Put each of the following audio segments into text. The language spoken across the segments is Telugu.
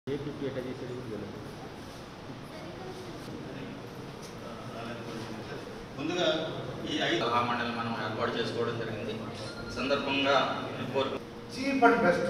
ఏపీకి ఎట్లా చేసేది కూడా తెలియదు ముందుగా ఈ ఐదు సలహా మండలి మనం ఏర్పాటు చేసుకోవడం జరిగింది ఈ సందర్భంగా కోరు చీప్ అండ్ బెస్ట్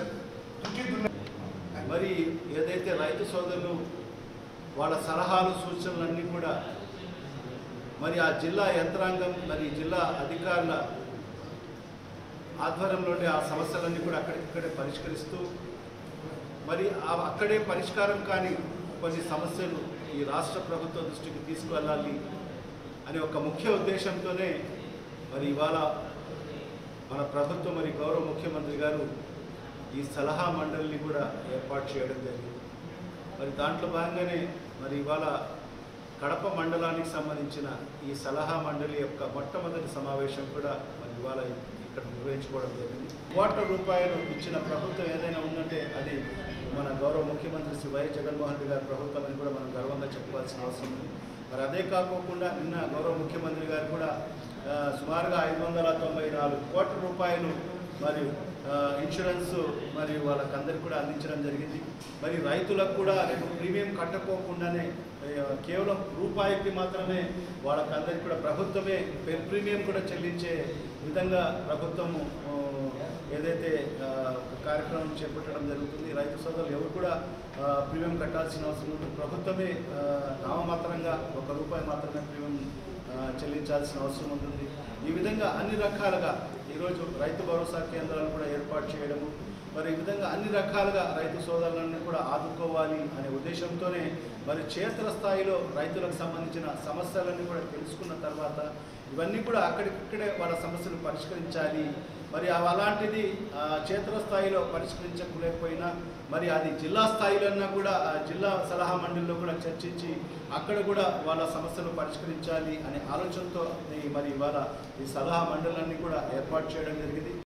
మరి ఏదైతే రైతు సోదరులు వాళ్ళ సలహాలు సూచనలన్నీ కూడా మరి ఆ జిల్లా యంత్రాంగం మరి జిల్లా అధికారుల ఆధ్వర్యంలోనే ఆ సమస్యలన్నీ కూడా అక్కడిక్కడే పరిష్కరిస్తూ మరి ఆ- అక్కడే పరిష్కారం కాని కొన్ని సమస్యలు ఈ రాష్ట్ర ప్రభుత్వ దృష్టికి తీసుకువెళ్ళాలి అనే ఒక ముఖ్య ఉద్దేశంతోనే మరి ఇవాళ మన ప్రభుత్వం మరి గౌరవ ముఖ్యమంత్రి గారు ఈ సలహా మండలిని కూడా ఏర్పాటు చేయడం జరిగింది మరి దాంట్లో భాగంగానే మరి ఇవాళ కడప మండలానికి సంబంధించిన ఈ సలహా మండలి యొక్క మొట్టమొదటి సమావేశం కూడా మరి ఇవాళ ఇక్కడ నిర్వహించుకోవడం జరిగింది కోట్ల రూపాయలు ఇచ్చిన ప్రభుత్వం ఏదైనా ఉందంటే అది మన గౌరవ ముఖ్యమంత్రి శ్రీ వై జగన్మోహన్ రెడ్డి గారి ప్రభుత్వం అని కూడా మనం గర్వంగా చెప్పుకోవాల్సిన అవసరం ఉంది మరి అదే కాకోకుండా నిన్న గౌరవ ముఖ్యమంత్రి గారు కూడా ఆ, సుమారుగా ఐదు వందల తొంభై నాలుగు కోట్ల రూపాయలు మరియు ఆ, ఇన్సూరెన్స్ మరి వాళ్ళకందరికీ కూడా అందించడం జరిగింది మరి రైతులకు కూడా రేపు ప్రీమియం కట్టకోకుండానే ఆ, కేవలం రూపాయికి మాత్రమే వాళ్ళకందరికీ కూడా ప్రభుత్వమే పెర్ ప్రీమియం కూడా చెల్లించే విధంగా ప్రభుత్వము ఆ, ఏదైతే ఆ, ఒక కార్యక్రమం చేపట్టడం జరుగుతుంది రైతు సోదరులు ఎవరు కూడా ఆ, ప్రీమియం కట్టాల్సిన అవసరం లేదు ప్రభుత్వమే ఆ, నామమాత్రంగా ఒక రూపాయి మాత్రమే ప్రీమియం ఆ, చెల్లించాల్సిన అవసరం ఉంటుంది ఈ విధంగా అన్ని రకాలుగా ఈరోజు రైతు భరోసా కేంద్రాలు కూడా ఏర్పాటు చేయడము మరి ఈ విధంగా అన్ని రకాలుగా రైతు సోదరులను కూడా ఆదుకోవాలి అనే ఉద్దేశంతోనే మరి క్షేత్ర స్థాయిలో రైతులకు సంబంధించిన సమస్యలన్నీ కూడా తెలుసుకున్న తర్వాత ఇవన్నీ కూడా అక్కడిక్కడే వాళ్ళ సమస్యలు పరిష్కరించాలి మరి అవి అలాంటిది ఆ, క్షేత్ర స్థాయిలో పరిష్కరించలేకపోయినా మరి అది జిల్లా స్థాయిలోన్నా కూడా ఆ జిల్లా సలహా మండలిలో కూడా చర్చించి అక్కడ కూడా వాళ్ళ సమస్యలు పరిష్కరించాలి అనే ఆలోచనతో ఈ మరి ఇవాళ ఈ సలహా మండలాన్ని కూడా ఏర్పాటు చేయడం జరిగింది